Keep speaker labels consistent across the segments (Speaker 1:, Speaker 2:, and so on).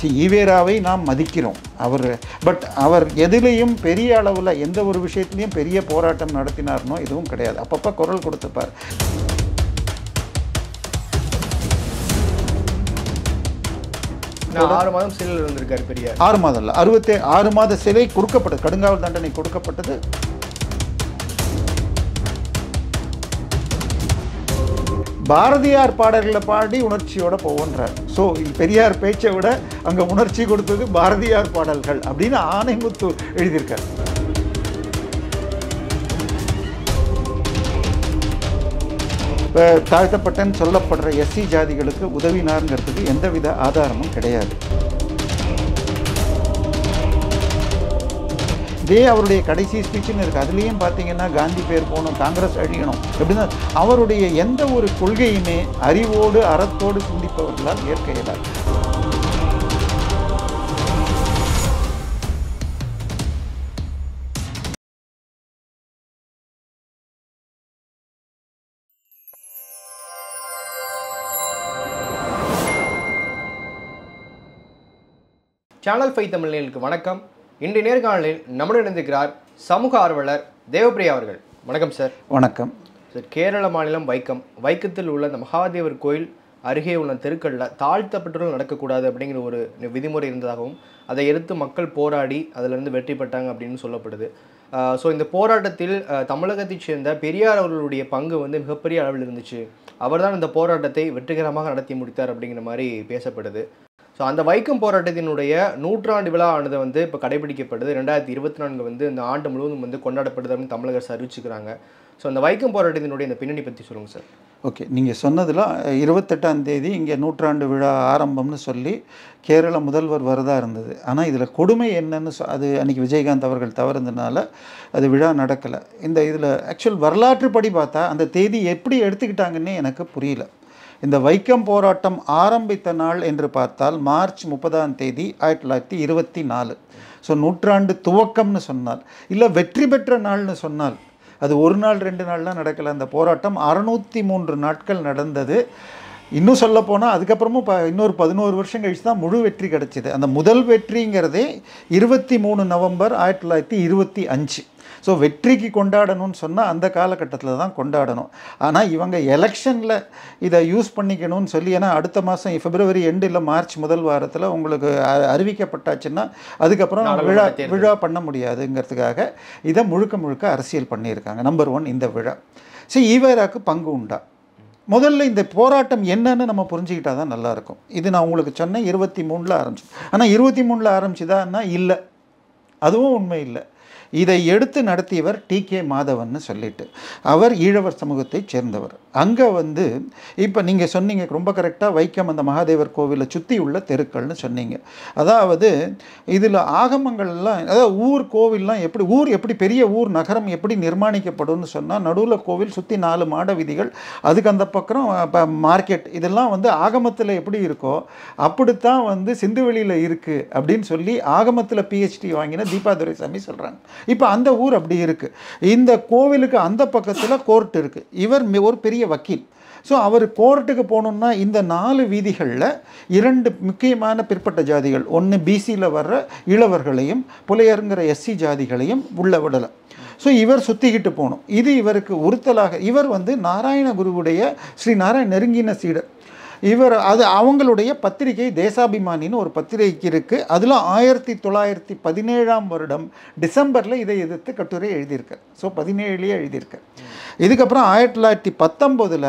Speaker 1: C ஈவேராவை நாம் மதிக்கிறோம் அவர் but அவர் எதிலையும் பெரிய அளவில் எந்த ஒரு விஷயத்துலையும் பெரிய போராட்டம் நடத்தினார்னோ எதுவும் கிடையாது அப்பப்போ குரல் கொடுத்துப்பார்
Speaker 2: நான் ஆறு மாதம் சிறையில் இருந்திருக்காரு பெரியார்
Speaker 1: ஆறு மாதம் இல்லை அறுபத்தே ஆறு மாத சிறை கொடுக்கப்பட்டது கடுங்காவல் தண்டனை கொடுக்கப்பட்டது பாரதியார் பாடல்களை பாடி உணர்ச்சியோட போவோன்றார் ஸோ பெரியார் பேச்சை விட அங்கே உணர்ச்சி கொடுத்தது பாரதியார் பாடல்கள் அப்படின்னு ஆனைமுத்து எழுதியிருக்கார் இப்போ தாழ்த்தப்பட்டன்னு சொல்லப்படுற எஸ்சி ஜாதிகளுக்கு உதவினாருங்கிறதுக்கு எந்தவித ஆதாரமும் கிடையாது இதே அவருடைய கடைசி ஸ்பீச்சுன்னு இருக்குது அதுலேயும் பார்த்தீங்கன்னா காந்தி பேர் போகணும் காங்கிரஸ் அழியணும் எப்படின்னா அவருடைய எந்த ஒரு கொள்கையுமே அறிவோடு அறத்தோடு சிந்திப்பவர்களால் ஏற்க இயலாது
Speaker 2: சேனல் ஃபைவ் தமிழ்நேயர்களுக்கு வணக்கம் இன்றைய நேர்காணலில் நம்முடன் இணைந்திருக்கிறார் சமூக ஆர்வலர் தேவப்பிரியா அவர்கள் வணக்கம் சார்
Speaker 1: வணக்கம்
Speaker 2: சார் கேரள மாநிலம் வைக்கம் வைக்கத்தில் உள்ள அந்த மகாதேவர் கோயில் அருகே உள்ள தெருக்களில் தாழ்த்தப்பட்டவர்கள் நடக்கக்கூடாது அப்படிங்கிற ஒரு விதிமுறை இருந்ததாகவும் அதை எதிர்த்து மக்கள் போராடி அதிலிருந்து வெற்றி பெற்றாங்க அப்படின்னு சொல்லப்படுது ஸோ இந்த போராட்டத்தில் அஹ், தமிழகத்தைச் சேர்ந்த பெரியார் அவர்களுடைய பங்கு வந்து மிகப்பெரிய அளவில் இருந்துச்சு அவர்தான் இந்த போராட்டத்தை வெற்றிகரமாக நடத்தி முடித்தார் அப்படிங்கிற மாதிரி பேசப்படுது ஸோ அந்த வைக்கம் போராட்டத்தினுடைய நூற்றாண்டு விழா ஆனது வந்து இப்போ கடைபிடிக்கப்படுது ரெண்டாயிரத்தி இருபத்தி நான்கு வந்து இந்த ஆண்டு முழுவதும் வந்து கொண்டாடப்படுது அப்படின்னு தமிழக அரசு அறிவிச்சுக்கிறாங்க ஸோ அந்த வைக்கம் போராட்டத்தினுடைய இந்த பின்னணி பற்றி சொல்லுங்கள் சார்
Speaker 1: ஓகே நீங்கள் சொன்னதில் இருபத்தெட்டாம் தேதி இங்கே நூற்றாண்டு விழா ஆரம்பம்னு சொல்லி கேரள முதல்வர் வரதா இருந்தது ஆனால் இதில் கொடுமை என்னன்னு சொ அது அன்றைக்கி விஜயகாந்த் அவர்கள் தவறுந்தனால அது விழா நடக்கலை இந்த இதில் ஆக்சுவல் வரலாற்றுப்படி பார்த்தா அந்த தேதி எப்படி எடுத்துக்கிட்டாங்கன்னே எனக்கு புரியல இந்த வைக்கம் போராட்டம் ஆரம்பித்த நாள் என்று பார்த்தால் மார்ச் முப்பதாம் தேதி ஆயிரத்தி தொள்ளாயிரத்தி இருபத்தி நாலு ஸோ நூற்றாண்டு துவக்கம்னு சொன்னால் இல்லை வெற்றி பெற்ற நாள்னு சொன்னால் அது ஒரு நாள் ரெண்டு நாள்லாம் நடக்கல அந்த போராட்டம் அறுநூற்றி மூன்று நாட்கள் நடந்தது இன்னும் சொல்ல போனால் அதுக்கப்புறமும் ப இன்னொரு பதினோரு வருஷம் கழிச்சு தான் முழு வெற்றி கிடச்சிது அந்த முதல் வெற்றிங்கிறதே இருபத்தி மூணு நவம்பர் ஆயிரத்தி தொள்ளாயிரத்தி இருபத்தி அஞ்சு ஸோ வெற்றிக்கு கொண்டாடணும்னு சொன்னால் அந்த காலகட்டத்தில் தான் கொண்டாடணும் ஆனால் இவங்க எலெக்ஷனில் இதை யூஸ் பண்ணிக்கணும்னு சொல்லி ஏன்னா அடுத்த மாதம் பிப்ரவரி எண்டு இல்லை மார்ச் முதல் வாரத்தில் உங்களுக்கு அ- அறிவிக்கப்பட்டாச்சுன்னா அதுக்கப்புறம்
Speaker 2: நாடாளுமன்ற
Speaker 1: விழா
Speaker 2: தேர்தல்.
Speaker 1: விழா பண்ண முடியாதுங்கிறதுக்காக இதை முழுக்க முழுக்க அரசியல் பண்ணியிருக்காங்க நம்பர் ஒன் இந்த விழா சரி ஈவேராக்கு பங்கு உண்டா முதல்ல இந்த போராட்டம் என்னன்னு நம்ம புரிஞ்சுக்கிட்டா தான் நல்லாயிருக்கும் இது நான் உங்களுக்கு சொன்னேன் இருபத்தி மூணில் ஆரம்பிச்சு ஆனால் இருபத்தி மூணில் ஆரம்பிச்சுதான்னா இல்லை அதுவும் உண்மை இல்லை இதை எடுத்து நடத்தியவர் டி கே மாதவன்னு சொல்லிட்டு அவர் ஈழவர் சமூகத்தைச் சேர்ந்தவர் அங்கே வந்து இப்போ நீங்கள் சொன்னீங்க ரொம்ப கரெக்டாக வைக்கம் அந்த மகாதேவர் கோவிலை சுற்றி உள்ள தெருக்கள்னு சொன்னீங்க அதாவது இதில் ஆகமங்கள்லாம் அதாவது ஊர் கோவில்லாம் எப்படி ஊர் எப்படி பெரிய ஊர் நகரம் எப்படி நிர்மாணிக்கப்படும்னு சொன்னால் நடுவில் கோவில் சுற்றி நாலு மாட விதிகள் அதுக்கு அந்த பக்கம் இப்போ மார்க்கெட் இதெல்லாம் வந்து ஆகமத்தில் எப்படி இருக்கோ அப்படித்தான் வந்து சிந்துவெளியில் இருக்குது அப்படின்னு சொல்லி ஆகமத்தில் பிஹெச்டி வாங்கின தீபா துரைசாமி சொல்கிறாங்க இப்போ அந்த ஊர் அப்படி இருக்குது இந்த கோவிலுக்கு அந்த பக்கத்தில் கோர்ட் இருக்குது இவர் மி- ஒரு பெரிய வக்கீல் ஸோ அவர் கோர்ட்டுக்கு போகணுன்னா இந்த நாலு வீதிகளில் இரண்டு முக்கியமான பிற்பட்ட ஜாதிகள் ஒன்று பிசியில் வர்ற இளவர்களையும் புலையருங்கிற எஸ்சி ஜாதிகளையும் உள்ள விடலை ஸோ இவர் சுற்றிக்கிட்டு போகணும் இது இவருக்கு உறுத்தலாக இவர் வந்து நாராயணகுருவுடைய ஸ்ரீ நாராயண நெருங்கின சீடர் இவர் அது அவங்களுடைய பத்திரிகை தேசாபிமானின்னு ஒரு பத்திரிகை இருக்குது அதில் ஆயிரத்தி தொள்ளாயிரத்தி பதினேழாம் வருடம் டிசம்பரில் இதை எதிர்த்து கட்டுரை எழுதியிருக்கார் ஸோ பதினேழுலேயே எழுதியிருக்கார் இதுக்கப்புறம் ஆயிரத்தி தொள்ளாயிரத்தி பத்தொம்போதில்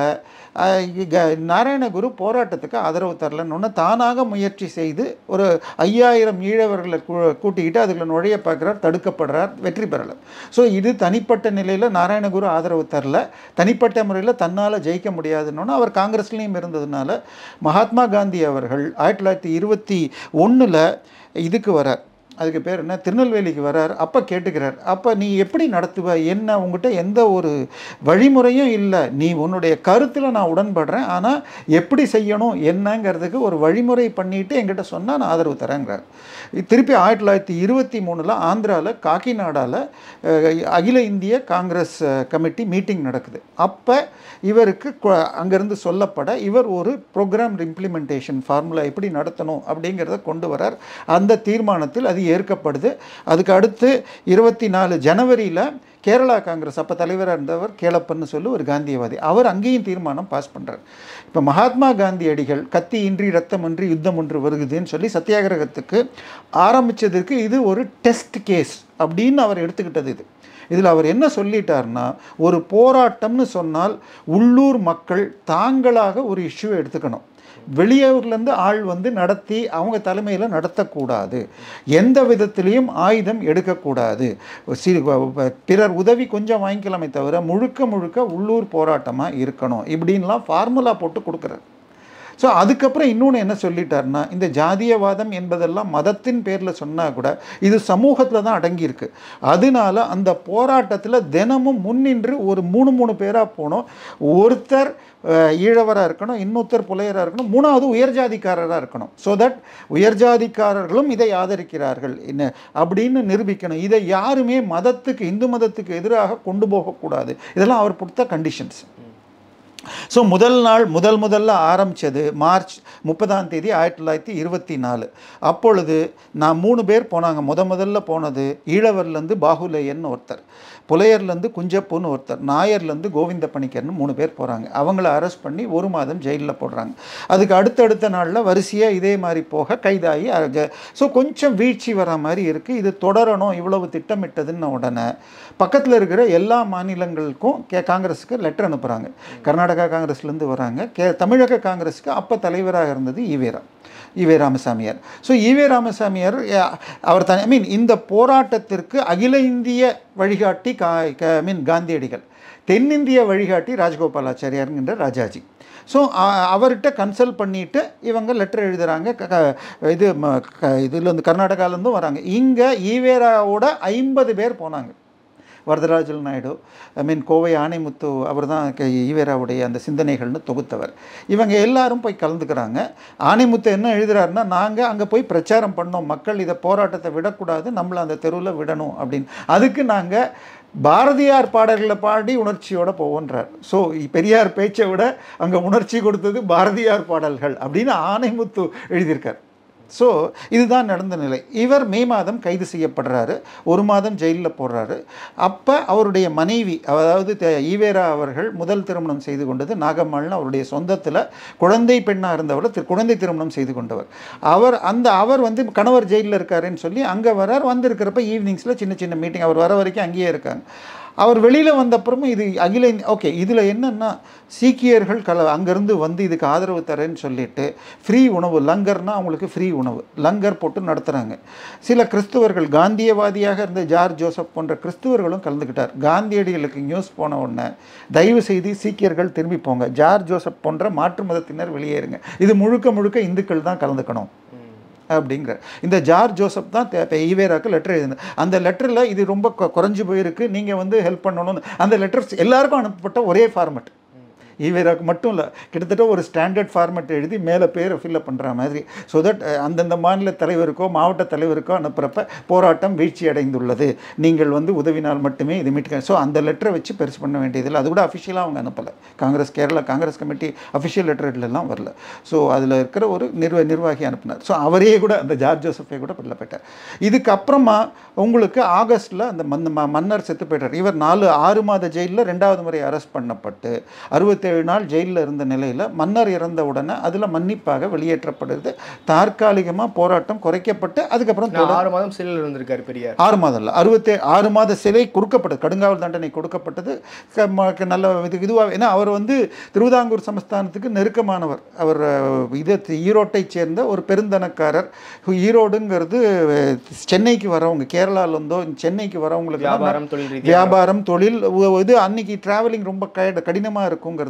Speaker 1: நாராயணகுரு போராட்டத்துக்கு ஆதரவு தரலன்னு தானாக முயற்சி செய்து ஒரு ஐயாயிரம் ஈழவர்களை கூ- கூட்டிக்கிட்டு அதுக்குள்ள நுழைய பார்க்குறார் தடுக்கப்படுறார் வெற்றி பெறலை ஸோ இது தனிப்பட்ட நிலையில் நாராயணகுரு ஆதரவு தரல தனிப்பட்ட முறையில் தன்னால் ஜெயிக்க முடியாதுன்னு அவர் காங்கிரஸ்லேயும் இருந்ததுனால மகாத்மா காந்தி அவர்கள் ஆயிரத்தி தொள்ளாயிரத்தி இருபத்தி ஒன்றில் இதுக்கு வரார் அதுக்கு பேர் என்ன திருநெல்வேலிக்கு வரார் அப்போ கேட்டுக்கிறார் அப்போ நீ எப்படி நடத்துவ என்ன உங்ககிட்ட எந்த ஒரு வழிமுறையும் இல்லை நீ உன்னுடைய கருத்தில் நான் உடன்படுறேன் ஆனால் எப்படி செய்யணும் என்னங்கிறதுக்கு ஒரு வழிமுறை பண்ணிட்டு என்கிட்ட சொன்னால் நான் ஆதரவு தரேங்கிறார் திருப்பி ஆயிரத்தி தொள்ளாயிரத்தி இருபத்தி மூணில் ஆந்திராவில் காக்கிநாடாவில் அகில இந்திய காங்கிரஸ் அஹ், கமிட்டி மீட்டிங் நடக்குது அப்போ இவருக்கு கொ- அங்கிருந்து சொல்லப்பட இவர் ஒரு ப்ரோக்ராம் இம்ப்ளிமெண்டேஷன் ஃபார்முலா எப்படி நடத்தணும் அப்படிங்கிறத கொண்டு வரார் அந்த தீர்மானத்தில் அது ஏற்கப்படுது அதுக்கு அடுத்து இருபத்தி நாலு ஜனவரியில் கேரளா காங்கிரஸ் அப்போ தலைவராக இருந்தவர் கேளப்பன்னு சொல்லி ஒரு காந்தியவாதி அவர் அங்கேயும் தீர்மானம் பாஸ் பண்ணுறார் இப்போ மகாத்மா காந்தியடிகள் கத்தி இன்றி ரத்தமின்றி யுத்தம் ஒன்று வருகுதுன்னு சொல்லி சத்தியாகிரகத்துக்கு ஆரம்பித்ததுக்கு இது ஒரு டெஸ்ட் கேஸ் அப்படின்னு அவர் எடுத்துக்கிட்டது இது இதில் அவர் என்ன சொல்லிட்டார்னா ஒரு போராட்டம்னு சொன்னால் உள்ளூர் மக்கள் தாங்களாக ஒரு இஷ்யூவை எடுத்துக்கணும் வெளியூர்லேருந்து ஆள் வந்து நடத்தி அவங்க தலைமையில் நடத்தக்கூடாது எந்த விதத்திலையும் ஆயுதம் எடுக்கக்கூடாது சி பிறர் உதவி கொஞ்சம் வாங்கிக்கலாமே தவிர முழுக்க முழுக்க உள்ளூர் போராட்டமாக இருக்கணும் இப்படின்லாம் ஃபார்முலா போட்டு கொடுக்குறாரு ஸோ அதுக்கப்புறம் இன்னொன்று என்ன சொல்லிட்டாருன்னா இந்த ஜாதியவாதம் என்பதெல்லாம் மதத்தின் பேரில் சொன்னால் கூட இது சமூகத்தில் தான் அடங்கியிருக்கு அதனால அந்த போராட்டத்தில் தினமும் முன்னின்று ஒரு மூணு மூணு பேராக போனோம் ஒருத்தர் ஈழவராக இருக்கணும் இன்னொருத்தர் புலையராக இருக்கணும் மூணாவது உயர்ஜாதிக்காரராக இருக்கணும் ஸோ தட் உயர்ஜாதிக்காரர்களும் இதை ஆதரிக்கிறார்கள் என்ன அப்படின்னு நிரூபிக்கணும் இதை யாருமே மதத்துக்கு இந்து மதத்துக்கு எதிராக கொண்டு போகக்கூடாது இதெல்லாம் அவர் கொடுத்த கண்டிஷன்ஸ் ஸோ முதல் நாள் முதல் முதல்ல ஆரம்பித்தது மார்ச் முப்பதாம் தேதி ஆயிரத்தி தொள்ளாயிரத்தி இருபத்தி நாலு அப்பொழுது நான் மூணு பேர் போனாங்க முத முதல்ல போனது ஈழவர்லேருந்து பாகுலேயன் ஒருத்தர் புலையர்லேருந்து குஞ்சப்புன்னு ஒருத்தர் நாயர்லேருந்து கோவிந்த பணிக்கர்னு மூணு பேர் போகிறாங்க அவங்கள அரெஸ்ட் பண்ணி ஒரு மாதம் ஜெயிலில் போடுறாங்க அதுக்கு அடுத்தடுத்த நாளில் வரிசையாக இதே மாதிரி போக கைதாகி ஸோ கொஞ்சம் வீழ்ச்சி வர மாதிரி இருக்குது இது தொடரணும் இவ்வளவு திட்டமிட்டதுன்னு உடனே பக்கத்தில் இருக்கிற எல்லா மாநிலங்களுக்கும் கே காங்கிரஸுக்கு லெட்டர் அனுப்புகிறாங்க கர்நாடகா காங்கிரஸ்லேருந்து வராங்க கே தமிழக காங்கிரஸுக்கு அப்போ தலைவராக இருந்தது ஈவேரா ஈவே ராமசாமியார் ஸோ ஈவே ராமசாமியார் அஹ், அவர் தனி ஐ மீன் இந்த போராட்டத்திற்கு அகில இந்திய வழிகாட்டி கா ஐ மீன் காந்தியடிகள் தென்னிந்திய வழிகாட்டி ராஜகோபாலாச்சாரியாருங்கிற ராஜாஜி ஸோ அவர்கிட்ட கன்சல்ட் பண்ணிட்டு இவங்க லெட்டர் எழுதுகிறாங்க க- க- இது ம- க- இதுல இருந்து கர்நாடகாலேருந்தும் வராங்க இங்கே ஈவேராவோட ஐம்பது பேர் போனாங்க வரதராஜல் நாயுடு ஐ மீன் கோவை ஆணைமுத்து அவர் தான் ஈவேராவுடைய அந்த சிந்தனைகள்னு தொகுத்தவர் இவங்க எல்லாரும் போய் கலந்துக்கிறாங்க ஆணைமுத்து என்ன எழுதுறாருன்னா நாங்கள் அங்கே போய் பிரச்சாரம் பண்ணோம் மக்கள் இதை போராட்டத்தை விடக்கூடாது நம்மளை அந்த தெருவில் விடணும் அப்படின்னு அதுக்கு நாங்கள் பாரதியார் பாடல்களை பாடி உணர்ச்சியோட போவோன்றார் ஸோ பெரியார் பேச்சை விட அங்கே உணர்ச்சி கொடுத்தது பாரதியார் பாடல்கள் அப்படின்னு ஆணைமுத்து எழுதியிருக்கார் ஸோ இதுதான் நடந்த நிலை இவர் மே மாதம் கைது செய்யப்படுறாரு ஒரு மாதம் ஜெயிலில் போடுறாரு அப்போ அவருடைய மனைவி அதாவது தே- ஈவேரா அவர்கள் முதல் திருமணம் செய்து கொண்டது நாகம்மாள்னு அவருடைய சொந்தத்தில் குழந்தை பெண்ணாக இருந்தவர் திரு குழந்தை திருமணம் செய்து கொண்டவர் அவர் அந்த அவர் வந்து கணவர் ஜெயிலில் இருக்காருன்னு சொல்லி அங்கே வரார் வந்திருக்கிறப்ப ஈவினிங்ஸில் சின்ன சின்ன மீட்டிங் அவர் வர வரைக்கும் அங்கேயே இருக்காங்க அவர் வெளியில் வந்தப்புறமும் இது அகில ஓகே இதில் என்னென்னா சீக்கியர்கள் கல அங்கேருந்து வந்து இதுக்கு ஆதரவு தரேன்னு சொல்லிட்டு ஃப்ரீ உணவு லங்கர்னா அவங்களுக்கு ஃப்ரீ உணவு லங்கர் போட்டு நடத்துகிறாங்க சில கிறிஸ்துவர்கள் காந்தியவாதியாக இருந்த ஜார்ஜ் ஜோசப் போன்ற கிறிஸ்துவர்களும் கலந்துக்கிட்டார் காந்தியடிகளுக்கு நியூஸ் போன உடனே தயவு செய்து சீக்கியர்கள் திரும்பி போங்க ஜார்ஜ் ஜோசப் போன்ற மாற்று மதத்தினர் வெளியேறுங்க இது முழுக்க முழுக்க இந்துக்கள் தான் கலந்துக்கணும் அப்படிங்கிற இந்த ஜார்ஜ் ஜோசப் தான் தே- இப்ப ஈவேராக்கு லெட்டர் எழுதினார் அந்த லெட்டரில் இது ரொம்ப கொ- குறைஞ்சு போயிருக்கு நீங்கள் வந்து ஹெல்ப் பண்ணணும்னு அந்த லெட்டர்ஸ் எல்லாருக்கும் அனுப்பப்பட்ட ஒரே ஃபார்மட் ஈவேராக்கு மட்டும் இல்லை கிட்டத்தட்ட ஒரு ஸ்டாண்டர்ட் ஃபார்மட் எழுதி மேலே பேரை ஃபில்லப் பண்ணுற மாதிரி ஸோ தட் அந்தந்த மாநில தலைவருக்கோ மாவட்ட தலைவருக்கோ அனுப்புகிறப்ப போராட்டம் வீழ்ச்சி அடைந்துள்ளது நீங்கள் வந்து உதவினால் மட்டுமே இது மீட்க ஸோ அந்த லெட்டரை வச்சு பெருசு பண்ண வேண்டியதில்லை அது கூட அஃபிஷியலாக அவங்க அனுப்பலை காங்கிரஸ் கேரளா காங்கிரஸ் கமிட்டி அஃபிஷியல் லெட்டர்லாம் வரல ஸோ அதில் இருக்கிற ஒரு நிர்வ நிர்வாகி அனுப்பினார் ஸோ அவரே கூட அந்த ஜார்ஜ் ஜோசஃபே கூட வெளில போயிட்டார் இதுக்கப்புறமா உங்களுக்கு ஆகஸ்ட்டில் அந்த மன் ம- மன்னர் செத்து போயிட்டார் இவர் நாலு ஆறு மாத ஜெயிலில் ரெண்டாவது முறை அரெஸ்ட் பண்ணப்பட்டு அறுபத்தேழு நாள் ஜெயிலில் இருந்த நிலையில் மன்னர் இறந்த உடனே அதில் மன்னிப்பாக வெளியேற்றப்படுது தற்காலிகமாக போராட்டம் குறைக்கப்பட்டு அதுக்கப்புறம்
Speaker 2: நான் ஆறு மாதம் சிறையில் இருந்திருக்காரு பெரியார்
Speaker 1: ஆறு மாதம் இல்லை அறுபத்தே ஆறு மாத சிறை கொடுக்கப்பட்டது கடுங்காவல் தண்டனை கொடுக்கப்பட்டது க- ம- க- நல்ல இது இதுவாக ஏன்னா அவர் வந்து திருவிதாங்கூர் சமஸ்தானத்துக்கு நெருக்கமானவர் அவர் அஹ், இது ஈரோட்டைச் சேர்ந்த ஒரு பெருந்தனக்காரர் ஈரோடுங்கிறது அஹ், சென்னைக்கு வரவங்க கேரளால இருந்தோ சென்னைக்கு வரவங்களுக்கு
Speaker 2: வியாபாரம் தொழில் ரீதியாக
Speaker 1: வியாபாரம் தொழில் உ- இது அன்னைக்கு டிராவலிங் ரொம்ப க கடினமாக இருக்குங்கிறதுனால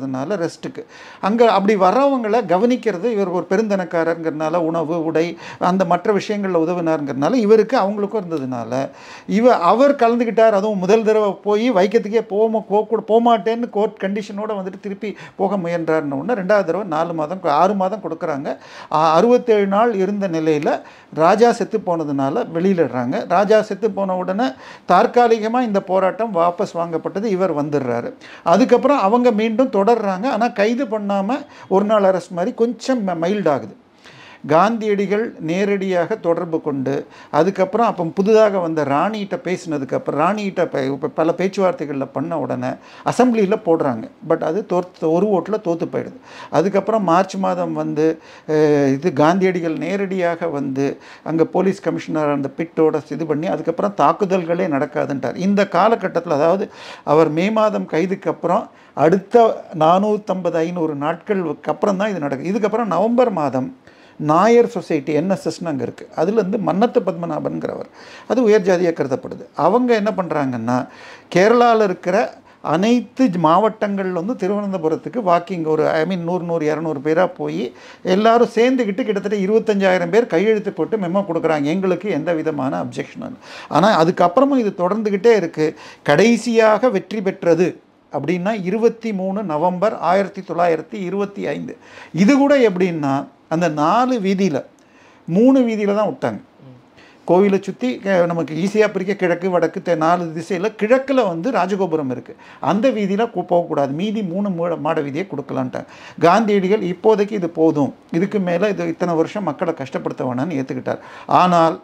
Speaker 1: போகிறதுனால ரெஸ்ட்டுக்கு அங்கே அப்படி வர்றவங்களை கவனிக்கிறது இவர் ஒரு பெருந்தனக்காரங்கிறதுனால உணவு உடை அந்த மற்ற விஷயங்களில் உதவினாருங்கிறதுனால இவருக்கு அவங்களுக்கும் இருந்ததுனால இவ அவர் கலந்துக்கிட்டார் அதுவும் முதல் தடவை போய் வைக்கத்துக்கே போக போக போமாட்டேன்னு கோர்ட் கண்டிஷனோட வந்துட்டு திருப்பி போக முயன்றாருன்னு உடனே ரெண்டாவது தடவை நாலு மாதம் ஆறு மாதம் கொடுக்குறாங்க ஆ- அறுபத்தேழு நாள் இருந்த நிலையில் ராஜா செத்து போனதுனால வெளியிடுறாங்க ராஜா செத்து போன உடனே தற்காலிகமாக இந்த போராட்டம் வாபஸ் வாங்கப்பட்டது இவர் வந்துடுறாரு அதுக்கப்புறம் அவங்க மீண்டும் தொடர்றாங்க ஆனால் கைது பண்ணாமல் ஒரு நாள் அரசு மாதிரி கொஞ்சம் மைல்ட் ஆகுது காந்தியடிகள் நேரடியாக தொடர்பு கொண்டு அதுக்கப்புறம் அப்போ புதுதாக வந்த ராணிகிட்ட பேசினதுக்கப்புறம் ராணிகிட்ட ப- இப்ப பல பேச்சுவார்த்தைகளில் பண்ண உடனே அசெம்பிளியில் போடுறாங்க பட் அது தோற்று ஒரு ஓட்டில் தோற்று போயிடுது அதுக்கப்புறம் மார்ச் மாதம் வந்து அஹ், இது காந்தியடிகள் நேரடியாக வந்து அங்கே போலீஸ் கமிஷனர் அந்த பிட்டோட இது பண்ணி அதுக்கப்புறம் தாக்குதல்களே நடக்காதுன்றார் இந்த காலகட்டத்தில் அதாவது அவர் மே மாதம் கைதுக்கு அப்புறம் அடுத்த நானூற்றம்பது ஐநூறு நாட்களுக்கு அப்புறம் தான் இது நடக்குது இதுக்கப்புறம் நவம்பர் மாதம் நாயர் சொசைட்டி என்எஸ்எஸ்னு அங்கே இருக்குது அதுலேருந்து மன்னத்து பத்மநாபன்கிறவர் அது உயர் ஜாதியாக கருதப்படுது அவங்க என்ன பண்ணுறாங்கன்னா கேரளாவில் இருக்கிற அனைத்து மாவட்டங்கள்ல வந்து திருவனந்தபுரத்துக்கு வாக்கிங் ஒரு ஐ மீன் நூறு நூறு இரநூறு பேராக போய் எல்லாரும் சேர்ந்துக்கிட்டு கிட்டத்தட்ட இருபத்தஞ்சாயிரம் பேர் கையெழுத்து போட்டு மெமோ கொடுக்குறாங்க எங்களுக்கு எந்த விதமான அப்ஜெக்ஷன் ஆனால் அதுக்கப்புறமும் இது தொடர்ந்துக்கிட்டே இருக்குது கடைசியாக வெற்றி பெற்றது அப்படின்னா இருபத்தி மூணு நவம்பர் ஆயிரத்தி தொள்ளாயிரத்தி இருபத்தி ஐந்து இது கூட எப்படின்னா அந்த நாலு வீதியில் மூணு வீதியில் தான் விட்டாங்க கோவிலை சுற்றி நமக்கு ஈஸியாக பிரிக்க கிழக்கு வடக்கு தெ- நாலு திசையில் கிழக்கில் வந்து ராஜகோபுரம் இருக்குது அந்த வீதியில் கு- போகக்கூடாது மீதி மூணு மூட மாட வீதியை கொடுக்கலான்ட்டாங்க காந்தியடிகள் இப்போதைக்கு இது போதும் இதுக்கு மேலே இது இத்தனை வருஷம் மக்களை கஷ்டப்படுத்த வேணாம்னு ஏற்றுக்கிட்டார் ஆனால்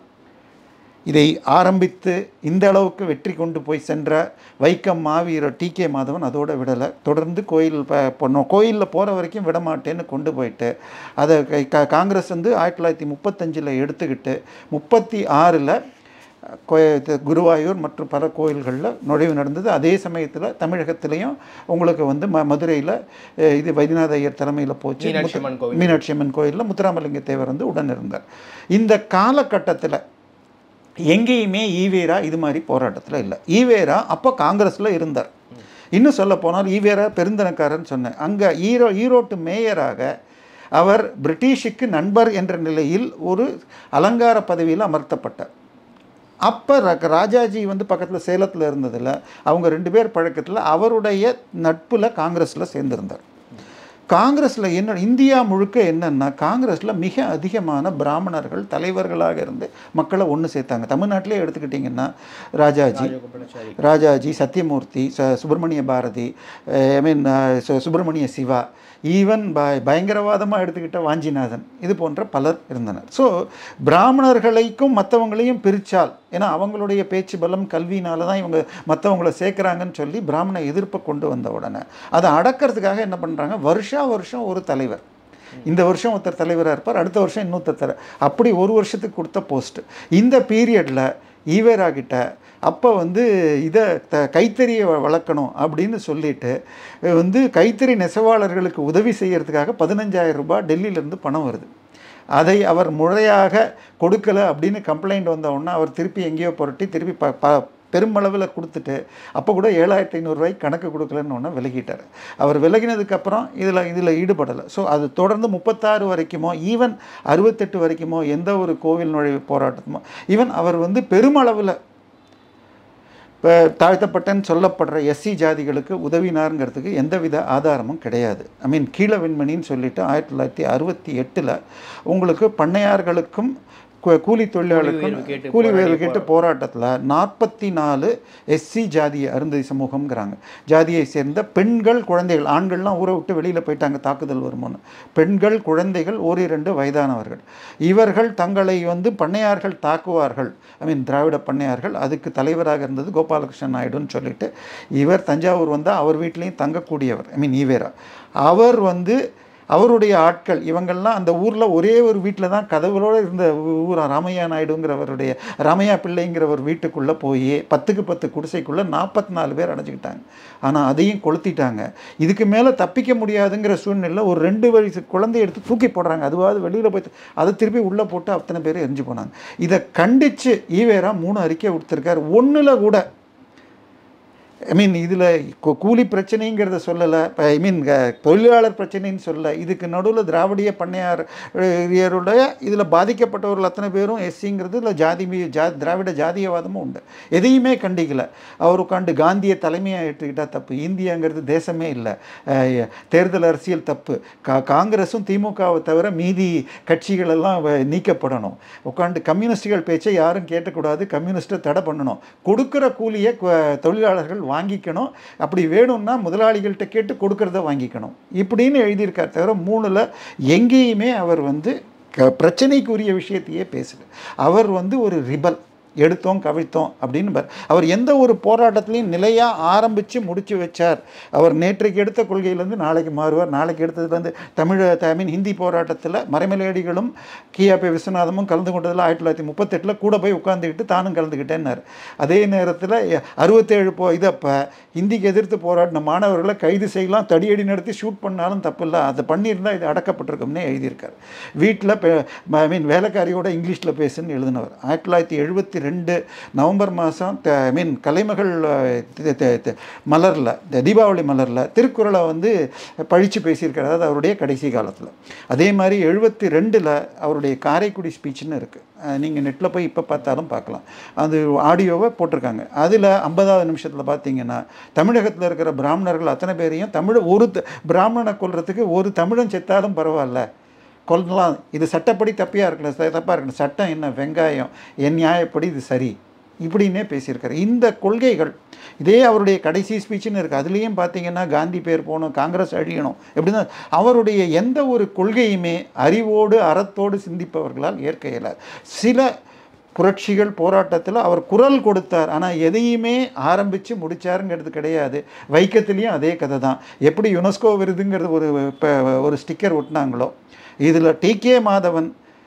Speaker 1: இதை ஆரம்பித்து இந்த அளவுக்கு வெற்றி கொண்டு போய் சென்ற வைக்கம் மாவீரர் டி கே மாதவன் அதோட விடலை தொடர்ந்து கோயில் ப பண்ணோம் கோயிலில் போகிற வரைக்கும் விட மாட்டேன்னு கொண்டு போயிட்டு அதை கை- கா- காங்கிரஸ் வந்து ஆயிரத்தி தொள்ளாயிரத்தி முப்பத்தஞ்சில் எடுத்துக்கிட்டு முப்பத்தி ஆறில் குருவாயூர் மற்றும் பல கோயில்களில் நுழைவு நடந்தது அதே சமயத்தில் தமிழகத்திலையும் உங்களுக்கு வந்து ம மதுரையில் இது வைத்தியநாத ஐயர் தலைமையில் போச்சு
Speaker 2: மீனாட்சி அம்மன் கோவில்.
Speaker 1: மீனாட்சி அம்மன் கோயிலில் முத்துராமலிங்க தேவர் வந்து உடன் இருந்தார் இந்த காலகட்டத்தில் எங்கேயுமே ஈவேரா இது மாதிரி போராட்டத்தில் இல்லை ஈவேரா அப்போ காங்கிரஸில் இருந்தார் இன்னும் சொல்ல போனால் ஈவேரா பெருந்தனக்காரன் சொன்னேன் அங்கே ஈரோ ஈரோட்டு மேயராக அவர் பிரிட்டிஷுக்கு நண்பர் என்ற நிலையில் ஒரு அலங்கார பதவியில் அமர்த்தப்பட்டார் அப்போ ராஜாஜி வந்து பக்கத்தில் சேலத்தில் இருந்ததில் அவங்க ரெண்டு பேர் பழக்கத்தில் அவருடைய நட்பில் காங்கிரஸில் சேர்ந்திருந்தார் காங்கிரஸில் என்ன இந்தியா முழுக்க என்னன்னா காங்கிரஸில் மிக அதிகமான பிராமணர்கள் தலைவர்களாக இருந்து மக்களை ஒன்று சேர்த்தாங்க தமிழ்நாட்டிலே எடுத்துக்கிட்டிங்கன்னா ராஜாஜி
Speaker 2: ராஜகோபாலாச்சாரி
Speaker 1: ராஜாஜி சத்யமூர்த்தி ச Subramania Bharathi I mean Subramania Siva even ப பயங்கரவாதமாக எடுத்துக்கிட்ட வாஞ்சிநாதன் இது போன்ற பலர் இருந்தனர் ஸோ பிராமணர்களைக்கும் மற்றவங்களையும் பிரித்தால் ஏன்னா அவங்களுடைய பேச்சு பலம் கல்வியினால தான் இவங்க மற்றவங்கள சேர்க்குறாங்கன்னு சொல்லி பிராமண எதிர்ப்பை கொண்டு வந்த உடனே அதை அடக்கிறதுக்காக என்ன பண்ணுறாங்க வருஷா வருஷம் ஒரு தலைவர் இந்த வருஷம் ஒருத்தர் தலைவராக இருப்பார் அடுத்த வருஷம் இன்னொருத்தர் தர அப்படி ஒரு வருஷத்துக்கு கொடுத்த போஸ்ட் இந்த பீரியடில் ஈவேரா கிட்ட அப்போ வந்து இதை த கைத்தறியை வ- வளர்க்கணும் அப்படின்னு சொல்லிட்டு அஹ் வந்து கைத்தறி நெசவாளர்களுக்கு உதவி செய்யறதுக்காக பதினஞ்சாயிரம் ரூபாய் டெல்லியிலேருந்து பணம் வருது அதை அவர் முறையாக கொடுக்கல அப்படின்னு கம்ப்ளைண்ட் வந்த உடனே அவர் திருப்பி எங்கேயோ புரட்டி திருப்பி ப ப பெருமளவில் கொடுத்துட்டு அப்போ கூட ஏழாயிரத்தி ஐநூறுரூவாய்க்கு கணக்கு கொடுக்கலன்னு ஒன்று விலகிட்டார் அவர் விலகினதுக்கப்புறம் இதில் இதில் ஈடுபடலை ஸோ அது தொடர்ந்து முப்பத்தாறு வரைக்குமோ ஈவன் அறுபத்தெட்டு வரைக்குமோ எந்த ஒரு கோவில் நுழைவு போராட்டமோ ஈவன் அவர் வந்து பெருமளவில் இப்போ தாழ்த்தப்பட்டன்னு சொல்லப்படுற எஸ்சி ஜாதிகளுக்கு உதவினாருங்கிறதுக்கு எந்தவித ஆதாரமும் கிடையாது ஐ மீன் கீழ வெண்மணின்னு சொல்லிட்டு ஆயிரத்தி தொள்ளாயிரத்தி அறுபத்தி எட்டில் உங்களுக்கு பண்ணையார்களுக்கும் கூ- கூலி தொழிலாளருக்கும்
Speaker 2: உயர்வு கேட்டு
Speaker 1: கூலி
Speaker 2: போராடிய
Speaker 1: உயர்வு கேட்டு போராட்டத்தில் நாற்பத்தி நாலு எஸ்சி ஜாதிய அருந்ததி சமூகம்ங்கிறாங்க ஜாதியை சேர்ந்த பெண்கள் குழந்தைகள் ஆண்கள்லாம் ஊரை விட்டு வெளியில் போயிட்டாங்க தாக்குதல் வருமோன்னு பெண்கள் குழந்தைகள் ஓரிரண்டு வயதானவர்கள் இவர்கள் தங்களை வந்து பண்ணையார்கள் தாக்குவார்கள் ஐ மீன் திராவிட பண்ணையார்கள் அதுக்கு தலைவராக இருந்தது கோபாலகிருஷ்ணன் நாயுடுன்னு சொல்லிட்டு இவர் தஞ்சாவூர் வந்தால் அவர் வீட்லேயும் தங்கக்கூடியவர் ஐ மீன் ஈவேரா அவர் வந்து அவருடைய ஆட்கள் இவங்கெல்லாம் அந்த ஊரில் ஒரே ஒரு வீட்டில் தான் கதவுகளோடு இருந்த ஊர் ராமையா நாயுடுங்கிறவருடைய ராமையா பிள்ளைங்கிற ஒரு வீட்டுக்குள்ளே போய் பத்துக்கு பத்து குடிசைக்குள்ளே நாற்பத்தி நாலு பேர் அடைஞ்சிக்கிட்டாங்க ஆனால் அதையும் கொளுத்திட்டாங்க இதுக்கு மேலே தப்பிக்க முடியாதுங்கிற சூழ்நிலை ஒரு ரெண்டு வயசு குழந்தைய எடுத்து தூக்கி போடுறாங்க அதுவாவது வெளியில் போய் அதை திருப்பி உள்ளே போட்டு அத்தனை பேர் எரிஞ்சு போனாங்க இதை கண்டித்து ஈவேரா மூணு அறிக்கை கொடுத்துருக்காரு ஒன்றில் கூட ஐ மீன் இதில் கூலி பிரச்சனைங்கிறத சொல்லலை ஐ மீன் தொழிலாளர் பிரச்சனைன்னு சொல்லலை இதுக்கு நடுவில் திராவிடிய பண்ணையாருடைய இதில் பாதிக்கப்பட்டவர்கள் அத்தனை பேரும் எஸ்சிங்கிறது இல்லை ஜாதி மீ- ஜா திராவிட ஜாதியவாதமும் உண்டு எதையுமே கண்டிக்கல அவர் உட்காந்து காந்தியை தலைமையாக ஏற்றுக்கிட்டால் தப்பு இந்தியாங்கிறது தேசமே இல்லை அஹ், தேர்தல் அரசியல் தப்பு கா காங்கிரஸும் திமுகவை தவிர மீதி கட்சிகள் எல்லாம் வ- நீக்கப்படணும் உட்காந்து கம்யூனிஸ்டுகள் பேச்சை யாரும் கேட்கக்கூடாது கம்யூனிஸ்ட்டை தடை பண்ணணும் கொடுக்குற கூலியை கு- தொழிலாளர்கள் வாங்கிக்கணும் அப்படி வேணும்னா முதலாளிகள்கிட்ட கேட்டு கொடுக்கறத வாங்கிக்கணும் இப்படின்னு எழுதியிருக்கார் தவிர மூணில் எங்கேயுமே அவர் வந்து க பிரச்சனைக்குரிய விஷயத்தையே பேசல அவர் வந்து ஒரு ரிபல் எடுத்தோம் கவிழ்த்தோம் அப்படின்னு பார். அவர் எந்த ஒரு போராட்டத்திலையும் நிலையாக ஆரம்பித்து முடிச்சு வச்சார் அவர் நேற்றைக்கு எடுத்த கொள்கையிலேருந்து நாளைக்கு மாறுவார் நாளைக்கு எடுத்ததுலேருந்து தமிழ் ஐ மீன் ஹிந்தி போராட்டத்தில் மறைமலையடிகளும் கியாபி விஸ்வநாதமும் கலந்து கொண்டதில் ஆயிரத்தி தொள்ளாயிரத்தி முப்பத்தெட்டில் கூட போய் உட்காந்துக்கிட்டு தானும் கலந்துக்கிட்டேன்னாரு அதே நேரத்தில் அறுபத்தேழு போ இதப்போ ஹிந்திக்கு எதிர்த்து போராடின மாணவர்களை கைது செய்யலாம் தடியடி நடத்தி ஷூட் பண்ணாலும் தப்பு இல்லை அதை பண்ணியிருந்தால் இது அடக்கப்பட்டிருக்கும்னே எழுதியிருக்கார் வீட்டில் ஐ மீன் வேலைக்காரியோட இங்கிலீஷில் பேசுன்னு எழுதினவர் ஆயிரத்தி தொள்ளாயிரத்தி எழுபத்தி ரெண்டு நவம்பர் மாதம் ஐ மீன் கலைமகள் அஹ், தி- தி- தி- மலரில் இந்த தீபாவளி மலரில் திருக்குறளை வந்து பழித்து பேசியிருக்காரு அதாவது அவருடைய கடைசி காலத்தில் அதே மாதிரி எழுபத்தி ரெண்டில் அவருடைய காரைக்குடி ஸ்பீச்னு இருக்குது நீங்கள் நெட்டில் போய் இப்போ பார்த்தாலும் பார்க்கலாம் அது ஆடியோவை போட்டிருக்காங்க அதில் ஐம்பதாவது நிமிஷத்தில் பார்த்தீங்கன்னா தமிழகத்தில் இருக்கிற பிராமணர்கள் அத்தனை பேரையும் தமிழ் ஒரு த- பிராமணனை கொல்றதுக்கு ஒரு தமிழன் செத்தாலும் பரவாயில்ல கொல்லலாம் இது சட்டப்படி தப்பியாக இருக்கணும் ச- தப்பா இருக்கணும் சட்டம் என்ன வெங்காயம் என் நியாயப்படி இது சரி இப்படின்னே பேசியிருக்காரு இந்த கொள்கைகள் இதே அவருடைய கடைசி ஸ்பீச்சுன்னு இருக்குது அதுலேயும் பார்த்தீங்கன்னா காந்தி பேர் போகணும் காங்கிரஸ் அழியணும் எப்படின்னா அவருடைய எந்த ஒரு கொள்கையுமே அறிவோடு அறத்தோடு சிந்திப்பவர்களால் ஏற்க இயலாது சில புரட்சிகள் போராட்டத்தில் அவர் குரல் கொடுத்தார் ஆனால் எதையுமே ஆரம்பித்து முடிச்சாருங்கிறது கிடையாது வைக்கத்துலேயும் அதே கதை தான் எப்படி யுனெஸ்கோ விருதுங்கிறது ஒரு இப்போ ஒரு ஸ்டிக்கர் ஒட்டினாங்களோ இதில் T K Madhavan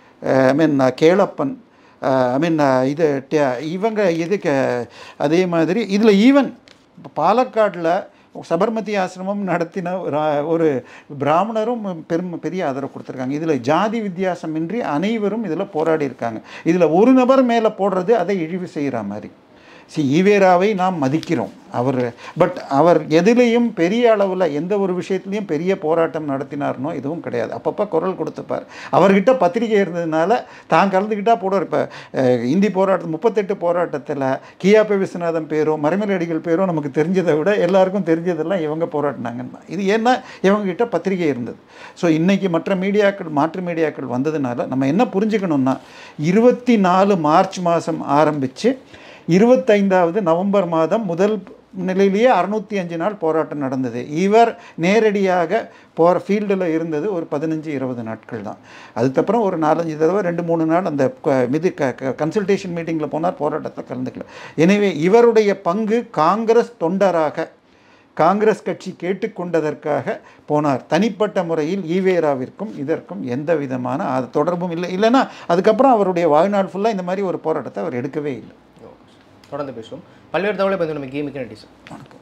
Speaker 1: I mean Kelappan I mean இது ட- இவங்க இதுக்கு அதே மாதிரி இதில் ஈவன் பாலக்காட்டில் சபர்மதி ஆசிரமம் நடத்தின ஒரு ஆ- ஒரு பிராமணரும் பெரும் பெரிய ஆதரவு கொடுத்துருக்காங்க இதில் ஜாதி வித்தியாசமின்றி அனைவரும் இதில் போராடி இருக்காங்க இதில் ஒரு நபர் மேலே போடுறது அதை இழிவு செய்கிற மாதிரி சி ஈவேராவை நாம் மதிக்கிறோம் அவர் பட் அவர் எதிலையும் பெரிய அளவில் எந்த ஒரு விஷயத்துலையும் பெரிய போராட்டம் நடத்தினார்னோ எதுவும் கிடையாது அப்பப்போ குரல் கொடுத்துப்பார் அவர்கிட்ட பத்திரிகை இருந்ததுனால தான் கலந்துக்கிட்டா போடுவார் இப்போ இந்தி போராட்டம் முப்பத்தெட்டு போராட்டத்தில் கியாபி விஸ்வநாதன் பேரோ மறைமலடிகள் பேரோ நமக்கு தெரிஞ்சதை விட எல்லாருக்கும் தெரிஞ்சதெல்லாம் இவங்க போராட்டினாங்கன்னு தான். இது ஏன்னா இவங்ககிட்ட பத்திரிகை இருந்தது ஸோ இன்றைக்கி மற்ற மீடியாக்கள் மாற்று மீடியாக்கள் வந்ததுனால நம்ம என்ன புரிஞ்சுக்கணும்னா இருபத்தி நாலு மார்ச் மாதம் ஆரம்பித்து இருபத்தைந்தாவது நவம்பர் மாதம் முதல் நிலையிலேயே அறுநூத்தி அஞ்சு நாள் போராட்டம் நடந்தது இவர் நேரடியாக போகிற ஃபீல்டில் இருந்தது ஒரு பதினஞ்சு இருபது நாட்கள் தான் அதுக்கப்புறம் ஒரு நாலஞ்சு தடவை ரெண்டு மூணு நாள் அந்த க- இது க கன்சல்டேஷன் மீட்டிங்கில் போனார் போராட்டத்தை கலந்துக்கல எனவே இவருடைய பங்கு காங்கிரஸ் தொண்டராக காங்கிரஸ் கட்சி கேட்டுக்கொண்டதற்காக போனார் தனிப்பட்ட முறையில் ஈவேராவிற்கும் இதற்கும் எந்த விதமான அது தொடர்பும் இல்லை இல்லைன்னா அதுக்கப்புறம் அவருடைய வாழ்நாள் ஃபுல்லாக இந்த மாதிரி ஒரு போராட்டத்தை அவர் எடுக்கவே இல்லை
Speaker 2: தொடர்ந்து பேசுவோம் பல்வேறு தகவலை பற்றி நம்ம கேமிக்கு நன்றி சார்
Speaker 1: வணக்கம்